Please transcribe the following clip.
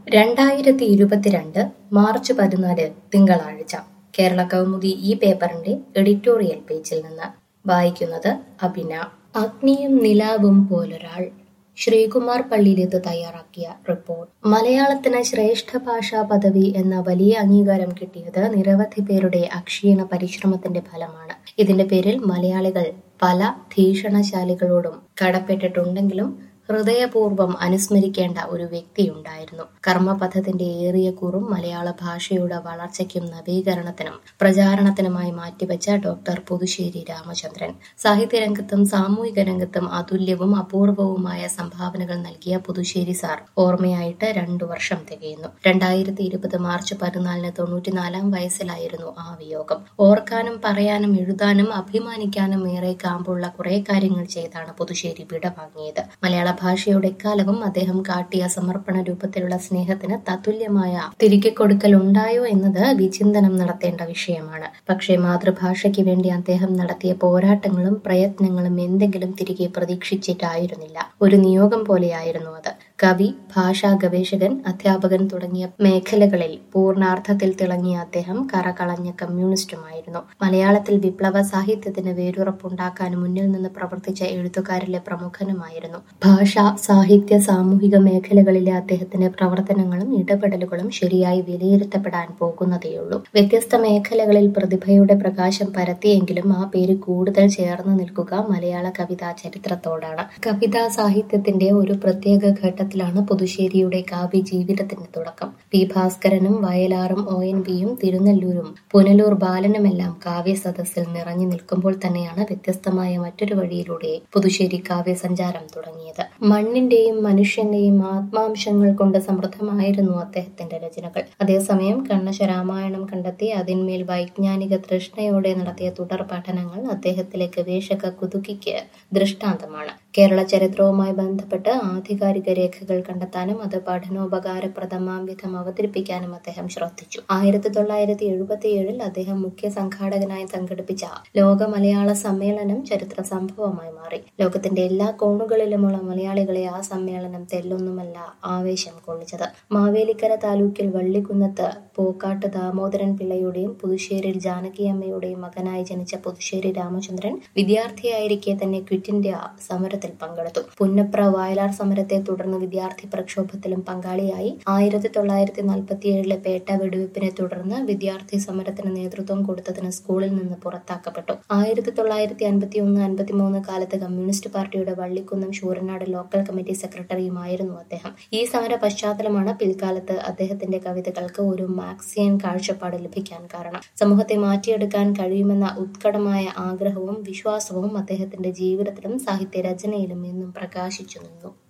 രണ്ടായിരത്തി ഇരുപത്തിരണ്ട് മാർച്ച് പതിനാല് തിങ്കളാഴ്ച കേരള കൗമുദി ഈ പേപ്പറിന്റെ എഡിറ്റോറിയൽ പേജിൽ നിന്ന് വായിക്കുന്നത് അഭിന അഗ്നിയും നിലാവും പോലൊരാൾ ശ്രീകുമാർ പള്ളിയിലേത് തയ്യാറാക്കിയ റിപ്പോർട്ട് മലയാളത്തിന് ശ്രേഷ്ഠ ഭാഷാ പദവി എന്ന വലിയ അംഗീകാരം കിട്ടിയത് നിരവധി പേരുടെ അക്ഷീണ പരിശ്രമത്തിന്റെ ഫലമാണ് ഇതിന്റെ പേരിൽ മലയാളികൾ പല ഭീഷണശാലികളോടും കടപ്പെട്ടിട്ടുണ്ടെങ്കിലും ഹൃദയപൂർവ്വം അനുസ്മരിക്കേണ്ട ഒരു വ്യക്തിയുണ്ടായിരുന്നു കർമ്മപഥത്തിന്റെ ഏറിയ കൂറും മലയാള ഭാഷയുടെ വളർച്ചയ്ക്കും നവീകരണത്തിനും പ്രചാരണത്തിനുമായി മാറ്റിവെച്ച ഡോക്ടർ പുതുശ്ശേരി രാമചന്ദ്രൻ സാഹിത്യരംഗത്തും സാമൂഹിക രംഗത്തും അതുല്യവും അപൂർവവുമായ സംഭാവനകൾ നൽകിയ പുതുശ്ശേരി സാർ ഓർമ്മയായിട്ട് രണ്ടു വർഷം തികയുന്നു രണ്ടായിരത്തി ഇരുപത് മാർച്ച് പതിനാലിന് തൊണ്ണൂറ്റിനാലാം വയസ്സിലായിരുന്നു ആ വിയോഗം ഓർക്കാനും പറയാനും എഴുതാനും അഭിമാനിക്കാനും ഏറെ കാമ്പുള്ള കുറെ കാര്യങ്ങൾ ചെയ്താണ് പുതുശ്ശേരി വിട വാങ്ങിയത് മലയാള ഭാഷയുടെ എക്കാലവും അദ്ദേഹം കാട്ടിയ സമർപ്പണ രൂപത്തിലുള്ള സ്നേഹത്തിന് തത്തുല്യമായ തിരികെ കൊടുക്കൽ ഉണ്ടായോ എന്നത് വിചിന്തനം നടത്തേണ്ട വിഷയമാണ് പക്ഷേ മാതൃഭാഷയ്ക്ക് വേണ്ടി അദ്ദേഹം നടത്തിയ പോരാട്ടങ്ങളും പ്രയത്നങ്ങളും എന്തെങ്കിലും തിരികെ പ്രതീക്ഷിച്ചിട്ടായിരുന്നില്ല ഒരു നിയോഗം പോലെയായിരുന്നു അത് കവി ഭാഷാ ഗവേഷകൻ അധ്യാപകൻ തുടങ്ങിയ മേഖലകളിൽ പൂർണ്ണാർത്ഥത്തിൽ തിളങ്ങിയ അദ്ദേഹം കറകളഞ്ഞ കമ്മ്യൂണിസ്റ്റുമായിരുന്നു മലയാളത്തിൽ വിപ്ലവ സാഹിത്യത്തിന് വേരുറപ്പുണ്ടാക്കാൻ മുന്നിൽ നിന്ന് പ്രവർത്തിച്ച എഴുത്തുകാരിലെ പ്രമുഖനുമായിരുന്നു ഭാഷ സാഹിത്യ സാമൂഹിക മേഖലകളിലെ അദ്ദേഹത്തിന്റെ പ്രവർത്തനങ്ങളും ഇടപെടലുകളും ശരിയായി വിലയിരുത്തപ്പെടാൻ പോകുന്നതേയുള്ളൂ വ്യത്യസ്ത മേഖലകളിൽ പ്രതിഭയുടെ പ്രകാശം പരത്തിയെങ്കിലും ആ പേര് കൂടുതൽ ചേർന്ന് നിൽക്കുക മലയാള കവിതാ ചരിത്രത്തോടാണ് കവിതാ സാഹിത്യത്തിന്റെ ഒരു പ്രത്യേക ഘട്ടത്തിലാണ് പുതുശ്ശേരിയുടെ കാവ്യ ജീവിതത്തിന്റെ തുടക്കം പി ഭാസ്കരനും വയലാറും ഒ എൻ വിയും തിരുനെല്ലൂരും പുനലൂർ ബാലനുമെല്ലാം കാവ്യ സദസ്സിൽ നിറഞ്ഞു നിൽക്കുമ്പോൾ തന്നെയാണ് വ്യത്യസ്തമായ മറ്റൊരു വഴിയിലൂടെ പുതുശ്ശേരി കാവ്യ സഞ്ചാരം തുടങ്ങിയത് മണ്ണിന്റെയും മനുഷ്യന്റെയും ആത്മാംശങ്ങൾ കൊണ്ട് സമൃദ്ധമായിരുന്നു അദ്ദേഹത്തിന്റെ രചനകൾ അതേസമയം കണ്ണശ രാമായണം കണ്ടെത്തി അതിന്മേൽ വൈജ്ഞാനിക തൃഷ്ണയോടെ നടത്തിയ തുടർ പഠനങ്ങൾ അദ്ദേഹത്തിലെ ഗവേഷക കുതുകിക്ക് ദൃഷ്ടാന്തമാണ് കേരള ചരിത്രവുമായി ബന്ധപ്പെട്ട് ആധികാരിക രേഖകൾ കണ്ടെത്താനും അത് പഠനോപകാരപ്രദമാം വിധം അവതരിപ്പിക്കാനും അദ്ദേഹം ശ്രദ്ധിച്ചു ആയിരത്തി തൊള്ളായിരത്തി എഴുപത്തിയേഴിൽ അദ്ദേഹം മുഖ്യ സംഘാടകനായി സംഘടിപ്പിച്ച ലോക മലയാള സമ്മേളനം ചരിത്ര സംഭവമായി മാറി ലോകത്തിന്റെ എല്ലാ കോണുകളിലുമുള്ള മലയാളികളെ ആ സമ്മേളനം തെല്ലൊന്നുമല്ല ആവേശം കൊള്ളിച്ചത് മാവേലിക്കര താലൂക്കിൽ വള്ളിക്കുന്നത്ത് പോക്കാട്ട് ദാമോദരൻ പിള്ളയുടെയും പുതുശ്ശേരിയിൽ ജാനകിയമ്മയുടെയും മകനായി ജനിച്ച പുതുശ്ശേരി രാമചന്ദ്രൻ വിദ്യാർത്ഥിയായിരിക്കെ തന്നെ ക്വിറ്റ് ഇന്ത്യ സമരത്തിൽ പങ്കെടുത്തു പുന്നപ്ര വയലാർ സമരത്തെ തുടർന്ന് വിദ്യാർത്ഥി പ്രക്ഷോഭത്തിലും പങ്കാളിയായി ആയിരത്തി തൊള്ളായിരത്തി നാൽപ്പത്തിയേഴിലെ പേട്ട വെടിവെപ്പിനെ തുടർന്ന് വിദ്യാർത്ഥി സമരത്തിന് നേതൃത്വം കൊടുത്തതിന് സ്കൂളിൽ നിന്ന് പുറത്താക്കപ്പെട്ടു ആയിരത്തി തൊള്ളായിരത്തി അൻപത്തി ഒന്ന് അൻപത്തി മൂന്ന് കാലത്ത് കമ്മ്യൂണിസ്റ്റ് പാർട്ടിയുടെ വള്ളിക്കുന്നം ശൂരനാട് ലോക്കൽ കമ്മിറ്റി സെക്രട്ടറിയുമായിരുന്നു അദ്ദേഹം ഈ സമര പശ്ചാത്തലമാണ് പിൽക്കാലത്ത് അദ്ദേഹത്തിന്റെ കവിതകൾക്ക് ഒരു മാക്സിയൻ കാഴ്ചപ്പാട് ലഭിക്കാൻ കാരണം സമൂഹത്തെ മാറ്റിയെടുക്കാൻ കഴിയുമെന്ന ഉത്കടമായ ആഗ്രഹവും വിശ്വാസവും അദ്ദേഹത്തിന്റെ ജീവിതത്തിലും സാഹിത്യ രചനയിലും എന്നും പ്രകാശിച്ചു നിന്നു